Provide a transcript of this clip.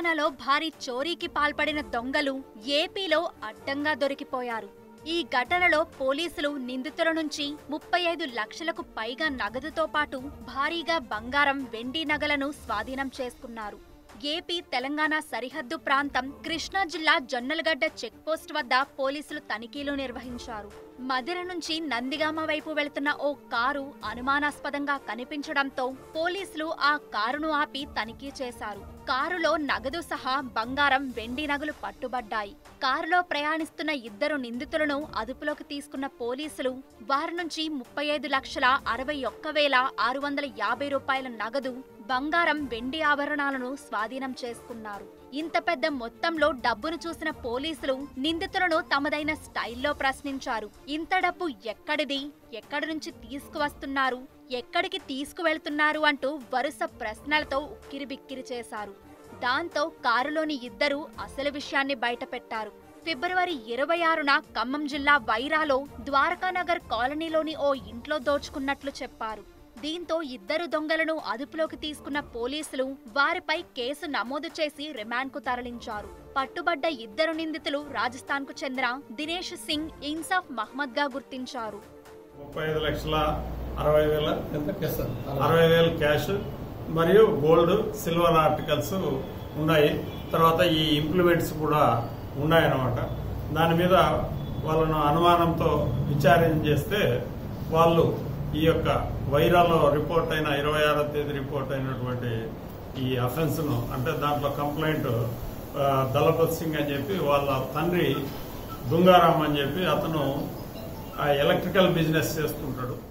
తెలంగాణలో భారీ చోరీకి పాల్పడిన దొంగలు ఏపీలో అడ్డంగా దొరికిపోయారు ఈ ఘటనలో పోలీసులు నిందితుల నుంచి ముప్పై ఐదు లక్షలకు పైగా నగదుతో పాటు భారీగా బంగారం వెండి నగలను స్వాధీనం చేసుకున్నారు ఏపీ తెలంగాణ సరిహద్దు ప్రాంతం కృష్ణా జిల్లా జొన్నలగడ్డ చెక్పోస్ట్ వద్ద పోలీసులు తనిఖీలు నిర్వహించారు మదిర నుంచి నందిగామ వైపు వెళుతున్న ఓ కారు అనుమానాస్పదంగా కనిపించడంతో పోలీసులు ఆ కారును ఆపి తనిఖీ చేశారు కారులో నగదు సహా బంగారం వెండి నగలు పట్టుబడ్డాయి కారులో ప్రయాణిస్తున్న ఇద్దరు నిందితులను అదుపులోకి తీసుకున్న పోలీసులు వారి నుంచి ముప్పై ఐదు లక్షల అరవై ఒక్క వేల ఆరు వందల యాభై రూపాయల నగదు బంగారం వెండి ఆభరణాలను స్వాధీనం చేసుకున్నారు ఇంత పెద్ద మొత్తంలో డబ్బును చూసిన పోలీసులు నిందితులను తమదైన స్టైల్లో ప్రశ్నించారు ఇంత డబ్బు ఎక్కడిది ఎక్కడి నుంచి తీసుకువస్తున్నారు ఎక్కడికి తీసుకువెళ్తున్నారు అంటూ వరుస ప్రశ్నలతో ఉక్కిరిబిక్కిరి చేశారు దాంతో కారులోని ఇద్దరు అసలు విషయాన్ని బయటపెట్టారు ఫిబ్రవరి ఇరవై ఆరున ఖమ్మం జిల్లా వైరాలో ద్వారకానగర్ కాలనీలోని ఓ ఇంట్లో దోచుకున్నట్లు చెప్పారు దీంతో ఇద్దరు దొంగలను అదుపులోకి తీసుకున్న పోలీసులు వారిపై కేసు నమోదు చేసి రిమాండ్కు తరలించారు పట్టుబడ్డ ఇద్దరు నిందితులు రాజస్థాన్కు చెందిన దినేష్ సింగ్ ఇన్సాఫ్ మహ్మద్ గా గుర్తించారు ముప్పై ఐదు లక్షల అరవై వేల ఎంత కేసు సార్? అరవై వేలు క్యాష్ మరియు గోల్డ్ సిల్వర్ ఆర్టికల్స్ ఉన్నాయి తర్వాత ఈ ఇంప్లిమెంట్స్ కూడా ఉన్నాయన్నమాట దాని మీద వాళ్ళను అనుమానంతో విచారణ చేస్తే వాళ్ళు ఈ యొక్క వైరాలో రిపోర్ట్ అయిన ఇరవై ఆరో తేదీ రిపోర్ట్ అయినటువంటి ఈ అఫెన్స్ ను అంటే దాంట్లో కంప్లైంట్ ఆ, దళపత్ సింగ్ అని చెప్పి వాళ్ళ తండ్రి దుంగారాం అని చెప్పి అతను ఆ ఎలక్ట్రికల్ బిజినెస్ చేస్తుంటాడు